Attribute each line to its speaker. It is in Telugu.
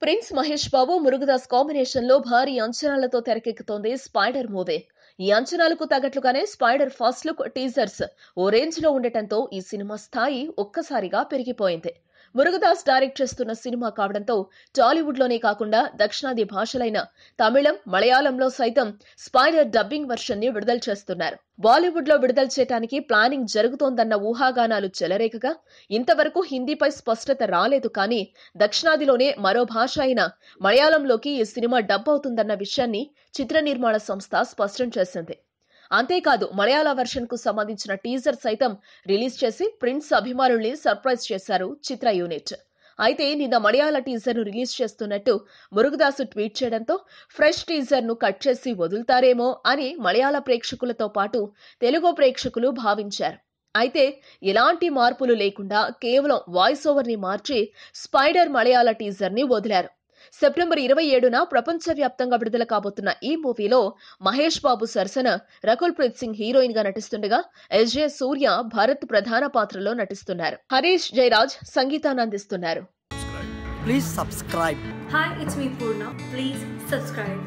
Speaker 1: ప్రిన్స్ మహేష్ బాబు మురుగదాస్ కాంబినేషన్ లో భారీ అంచనాలతో తెరకెక్కుతోంది స్పైడర్ మూవీ ఈ అంచనాలకు తగ్గట్లుగానే స్పైడర్ ఫస్ట్ లుక్ టీజర్స్ ఓ రేంజ్ లో ఉండటంతో ఈ సినిమా స్థాయి ఒక్కసారిగా పెరిగిపోయింది మురుగదాస్ డైరెక్ట్ చేస్తున్న సినిమా కావడంతో టాలీవుడ్ లోనే కాకుండా దక్షిణాది భాషలైన తమిళం మలయాళంలో సైతం స్పైడర్ డబ్బింగ్ వర్షన్ ని విడుదల చేస్తున్నారు బాలీవుడ్ లో విడుదల చేయడానికి ప్లానింగ్ జరుగుతోందన్న ఊహాగానాలు చెలరేగగా ఇంతవరకు హిందీపై స్పష్టత రాలేదు కానీ దక్షిణాదిలోనే మరో భాష అయిన మలయాళంలోకి ఈ సినిమా డబ్ అవుతుందన్న విషయాన్ని చిత్ర నిర్మాణ సంస్థ స్పష్టం చేసింది అంతేకాదు మలయాళ వెర్షన్ కు సంబంధించిన టీజర్ సైతం రిలీజ్ చేసి ప్రిన్స్ అభిమానుల్ని సర్ప్రైజ్ చేశారు చిత్ర యూనిట్ అయితే నిన్న మలయాళ టీజర్ ను రిలీజ్ చేస్తున్నట్టు మురుగదాసు ట్వీట్ చేయడంతో ఫ్రెష్ టీజర్ ను కట్ చేసి వదులుతారేమో అని మలయాళ ప్రేక్షకులతో పాటు తెలుగు ప్రేక్షకులు భావించారు అయితే ఎలాంటి మార్పులు లేకుండా కేవలం వాయిస్ ఓవర్ ని మార్చి స్పైడర్ మలయాళ టీజర్ ని వదిలారు సెప్టెంబర్ ఇరవై ఏడున ప్రపంచవ్యాప్తంగా విడుదల కాబోతున్న ఈ మూవీలో మహేష్ బాబు సరసన రకుల్ ప్రీత్ సింగ్ హీరోయిన్ గా నటిస్తుండగా ఎస్జే సూర్య భరత్ ప్రధాన పాత్రలో నటిస్తున్నారు హరీష్ జయరాజ్ సంగీతాన్ని అందిస్తున్నారు
Speaker 2: Please subscribe.
Speaker 3: Hi, it's me Purna. Please subscribe.